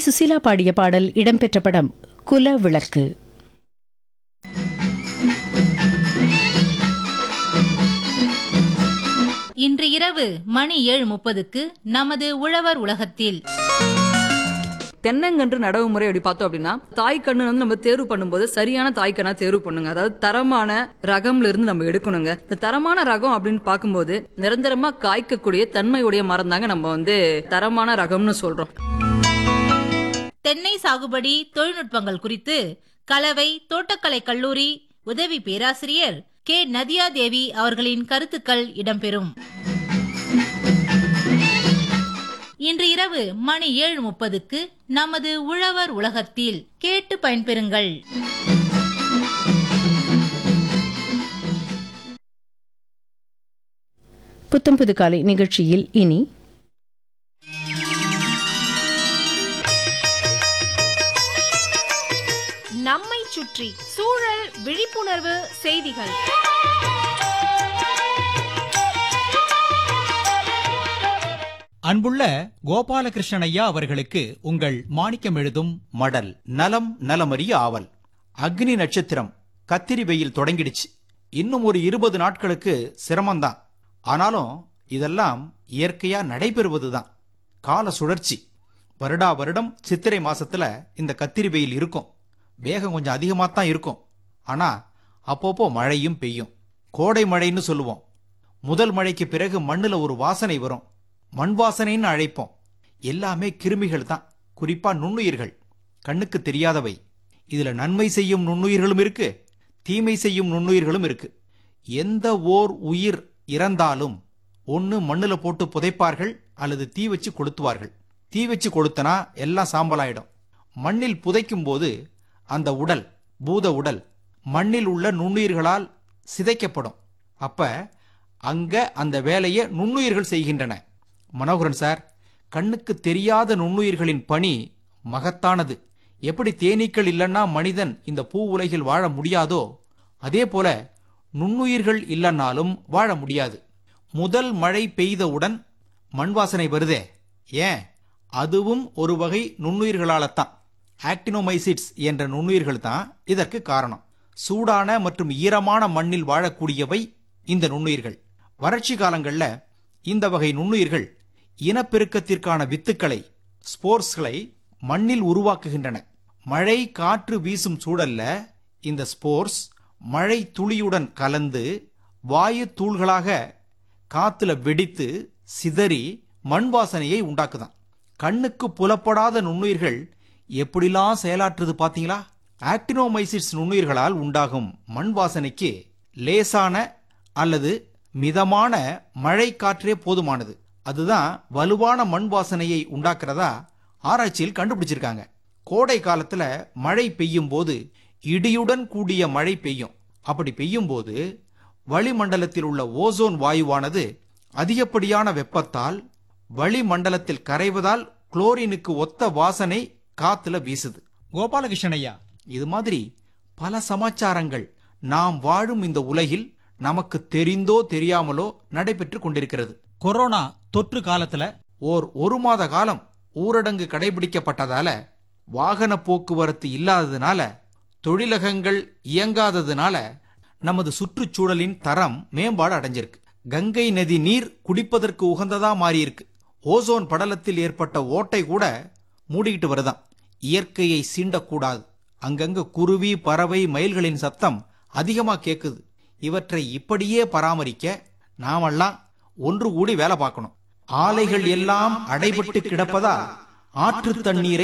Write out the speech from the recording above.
சுசீலா பாடிய பாடல் இடம்பெற்ற படம் குல விளக்கு இன்று இரவு மணி ஏழு முப்பதுக்கு நமது உழவர் உலகத்தில் தென்னங்கன்று நடவு முறை அப்படி பார்த்தோம் அப்படின்னா தாய் கண்ணு வந்து நம்ம தேர்வு பண்ணும்போது சரியான தாய் கண்ணா தேர்வு பண்ணுங்க அதாவது தரமான ரகம்ல இருந்து நம்ம எடுக்கணுங்க இந்த தரமான ரகம் அப்படின்னு பார்க்கும்போது நிரந்தரமா காய்க்கக்கூடிய தன்மையுடைய மரம் தாங்க நம்ம வந்து தரமான ரகம்னு சொல்றோம் தென்னை சாகுபடி தொழில்நுட்பங்கள் குறித்து கலவை தோட்டக்கலை கல்லூரி உதவி பேராசிரியர் கே நதியா தேவி அவர்களின் கருத்துக்கள் இடம்பெறும் இன்று இரவு மணி ஏழு முப்பதுக்கு நமது உழவர் உலகத்தில் கேட்டு பயன்பெறுங்கள் புத்தம்புது காலை நிகழ்ச்சியில் இனி நம்மை சுற்றி சூழல் விழிப்புணர்வு செய்திகள் அன்புள்ள கோபாலகிருஷ்ணன் ஐயா அவர்களுக்கு உங்கள் மாணிக்கம் எழுதும் மடல் நலம் நலமறிய ஆவல் அக்னி நட்சத்திரம் கத்திரி வெயில் தொடங்கிடுச்சு இன்னும் ஒரு இருபது நாட்களுக்கு சிரமம்தான் ஆனாலும் இதெல்லாம் இயற்கையா நடைபெறுவதுதான் கால சுழற்சி வருடா வருடம் சித்திரை மாசத்துல இந்த கத்திரி வெயில் இருக்கும் வேகம் கொஞ்சம் அதிகமாக தான் இருக்கும் ஆனா அப்பப்போ மழையும் பெய்யும் கோடை மழைன்னு சொல்லுவோம் முதல் மழைக்கு பிறகு மண்ணுல ஒரு வாசனை வரும் மண் வாசனைன்னு அழைப்போம் எல்லாமே கிருமிகள் தான் குறிப்பா நுண்ணுயிர்கள் கண்ணுக்கு தெரியாதவை இதுல நன்மை செய்யும் நுண்ணுயிர்களும் இருக்கு தீமை செய்யும் நுண்ணுயிர்களும் இருக்கு எந்த ஓர் உயிர் இறந்தாலும் ஒன்னு மண்ணுல போட்டு புதைப்பார்கள் அல்லது தீ வச்சு கொளுத்துவார்கள் தீ வச்சு கொளுத்தனா எல்லாம் சாம்பலாயிடும் மண்ணில் புதைக்கும் போது அந்த உடல் பூத உடல் மண்ணில் உள்ள நுண்ணுயிர்களால் சிதைக்கப்படும் அப்ப அங்க அந்த வேலையை நுண்ணுயிர்கள் செய்கின்றன மனோகரன் சார் கண்ணுக்கு தெரியாத நுண்ணுயிர்களின் பணி மகத்தானது எப்படி தேனீக்கள் இல்லைன்னா மனிதன் இந்த பூ உலகில் வாழ முடியாதோ அதே போல நுண்ணுயிர்கள் இல்லைன்னாலும் வாழ முடியாது முதல் மழை பெய்தவுடன் மண் வாசனை வருதே ஏன் அதுவும் ஒரு வகை நுண்ணுயிர்களாலத்தான் ஆக்டினோமைசிட்ஸ் என்ற நுண்ணுயிர்கள் தான் இதற்கு காரணம் சூடான மற்றும் ஈரமான மண்ணில் வாழக்கூடியவை இந்த நுண்ணுயிர்கள் வறட்சி காலங்கள்ல இந்த வகை நுண்ணுயிர்கள் இனப்பெருக்கத்திற்கான வித்துக்களை ஸ்போர்ஸ்களை மண்ணில் உருவாக்குகின்றன மழை காற்று வீசும் சூழல்ல இந்த ஸ்போர்ஸ் மழை துளியுடன் கலந்து வாயு தூள்களாக காத்துல வெடித்து சிதறி மண் வாசனையை உண்டாக்குதான் கண்ணுக்கு புலப்படாத நுண்ணுயிர்கள் எப்படிலாம் செயலாற்றுது பாத்தீங்களா ஆக்டினோமைசிட்ஸ் நுண்ணுயிர்களால் உண்டாகும் மண் வாசனைக்கு லேசான அல்லது மிதமான மழை காற்றே போதுமானது அதுதான் வலுவான மண் வாசனையை உண்டாக்குறதா ஆராய்ச்சியில் கண்டுபிடிச்சிருக்காங்க கோடை காலத்துல மழை பெய்யும் போது இடியுடன் கூடிய மழை பெய்யும் அப்படி பெய்யும் போது வளிமண்டலத்தில் உள்ள ஓசோன் வாயுவானது அதிகப்படியான வெப்பத்தால் வளிமண்டலத்தில் கரைவதால் குளோரினுக்கு ஒத்த வாசனை காத்துல வீசுது கோபாலகிருஷ்ணன் ஐயா இது மாதிரி பல சமாச்சாரங்கள் நாம் வாழும் இந்த உலகில் நமக்கு தெரிந்தோ தெரியாமலோ நடைபெற்று கொண்டிருக்கிறது கொரோனா தொற்று காலத்துல ஓர் ஒரு மாத காலம் ஊரடங்கு கடைபிடிக்கப்பட்டதால வாகன போக்குவரத்து இல்லாததுனால தொழிலகங்கள் இயங்காததுனால நமது சுற்றுச்சூழலின் தரம் மேம்பாடு அடைஞ்சிருக்கு கங்கை நதி நீர் குடிப்பதற்கு உகந்ததா மாறியிருக்கு ஓசோன் படலத்தில் ஏற்பட்ட ஓட்டை கூட மூடிக்கிட்டு வருதாம் இயற்கையை சீண்டக்கூடாது அங்கங்க குருவி பறவை மயில்களின் சத்தம் அதிகமா கேக்குது இவற்றை இப்படியே பராமரிக்க நாமெல்லாம் ஒன்று கூடி வேலை பார்க்கணும் ஆலைகள் எல்லாம் அடைபட்டு கிடப்பதா ஆற்று தண்ணீரை